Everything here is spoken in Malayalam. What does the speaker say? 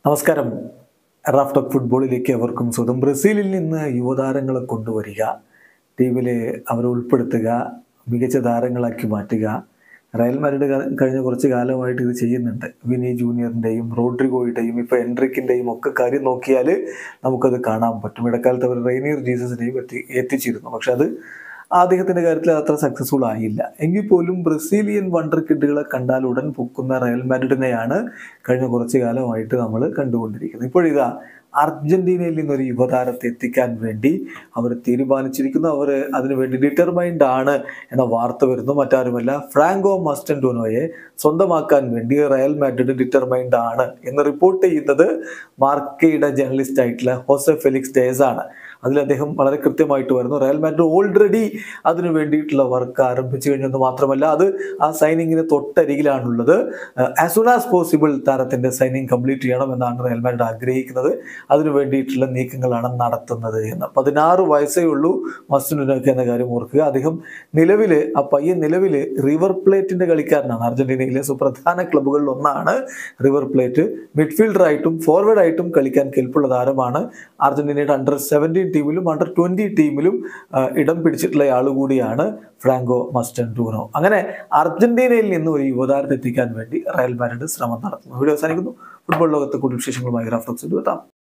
നമസ്കാരം റാഫ്റ്റോക്ക് ഫുട്ബോളിലേക്ക് അവർക്കും സ്വന്തം ബ്രസീലിൽ നിന്ന് യുവതാരങ്ങളെ കൊണ്ടുവരിക ടീമിൽ അവരെ ഉൾപ്പെടുത്തുക മികച്ച താരങ്ങളാക്കി മാറ്റുക റയൽ മാഡ്രിഡ് ക- കഴിഞ്ഞ കുറച്ച് കാലമായിട്ട് ഇത് ചെയ്യുന്നുണ്ട് വിനി ജൂനിയറിൻ്റെയും റോഡ്രിഗോയുടെയും ഇപ്പോൾ എൻട്രിക്കിൻ്റെയും ഒക്കെ കാര്യം നോക്കിയാൽ നമുക്കത് കാണാൻ പറ്റും ഇടക്കാലത്ത് അവർ റെയ്നിയർ ജീസസിനെയും എത്തി എത്തിച്ചിരുന്നു പക്ഷെ അത് അദ്ദേഹത്തിന്റെ കാര്യത്തിൽ അത്ര സക്സസ്ഫുൾ ആയില്ല എങ്കിൽ പോലും ബ്രസീലിയൻ വണ്ടർ കിഡുകളെ കണ്ടാൽ ഉടൻ പൊക്കുന്ന റയൽ മാഡ്രിഡിനെയാണ് കഴിഞ്ഞ കുറച്ച് കാലമായിട്ട് നമ്മൾ കണ്ടുകൊണ്ടിരിക്കുന്നത് ഇപ്പോഴിതാ അർജന്റീനയിൽ നിന്നൊരു യുവതാരത്തെ എത്തിക്കാൻ വേണ്ടി അവർ തീരുമാനിച്ചിരിക്കുന്നു അവർ അതിനുവേണ്ടി ഡിറ്റർമൈൻഡ് ആണ് എന്ന വാർത്ത വരുന്നു മറ്റാരുമല്ല ഫ്രാങ്കോ മസ്റ്റൻഡോനോയെ സ്വന്തമാക്കാൻ വേണ്ടി റയൽ മാഡ്രിഡ് ഡിറ്റർമൈൻഡ് ആണ് എന്ന് റിപ്പോർട്ട് ചെയ്യുന്നത് മാർക്കയുടെ ജേർണലിസ്റ്റ് ആയിട്ടുള്ള ഹോസെ ഫെലിക്സ് ഡേസ് ആണ് അതിൽ അദ്ദേഹം വളരെ കൃത്യമായിട്ട് വരുന്നു റയൽ മാഡ്രിഡ് ഓൾറെഡി അതിനു വേണ്ടിയിട്ടുള്ള വർക്ക് ആരംഭിച്ചു കഴിഞ്ഞെന്ന് മാത്രമല്ല അത് ആ സൈനിങ്ങിന് തൊട്ടരികിലാണുള്ളത് ആസ് സൂൺ ആസ് പോസിബിൾ താരത്തിന്റെ സൈനിങ് കംപ്ലീറ്റ് ചെയ്യണം എന്നാണ് റയൽ മാഡ്രിഡ് ആഗ്രഹിക്കുന്നത് അതിനു വേണ്ടിയിട്ടുള്ള നീക്കങ്ങളാണ് നടത്തുന്നത് എന്ന് പതിനാറ് വയസ്സേ ഉള്ളൂ മസ്റ്റുനൊക്കെ എന്ന കാര്യം ഓർക്കുക അദ്ദേഹം നിലവിൽ ആ പയ്യൻ നിലവിൽ റിവർ പ്ലേറ്റിന്റെ കളിക്കാരനാണ് അർജന്റീനയിലെ സുപ്രധാന ക്ലബ്ബുകളിൽ ഒന്നാണ് റിവർ പ്ലേറ്റ് മിഡ്ഫീൽഡറായിട്ടും ഫോർവേഡായിട്ടും കളിക്കാൻ കെൽപ്പുള്ള താരമാണ് അർജന്റീനയുടെ അണ്ടർ സെവൻറ്റീൻ ടീമിലും അണ്ടർ ട്വൻറ്റി ടീമിലും ആ, ഇടം പിടിച്ചിട്ടുള്ള ആൾ കൂടിയാണ് ഫ്രാങ്കോ മസ്റ്റൻഡൂനോ അങ്ങനെ അർജന്റീനയിൽ നിന്ന് ഒരു യുവതാരത്തെ എത്തിക്കാൻ വേണ്ടി റയൽ മാഡ്രിഡ് ശ്രമം നടത്തുന്നു വീഡിയോ അവസാനിക്കുന്നു ഫുട്ബോൾ ലോകത്തെ കൂടുതൽ വിശേഷങ്ങളുമായി റാഫ്റ്റോക്സ് എത്താം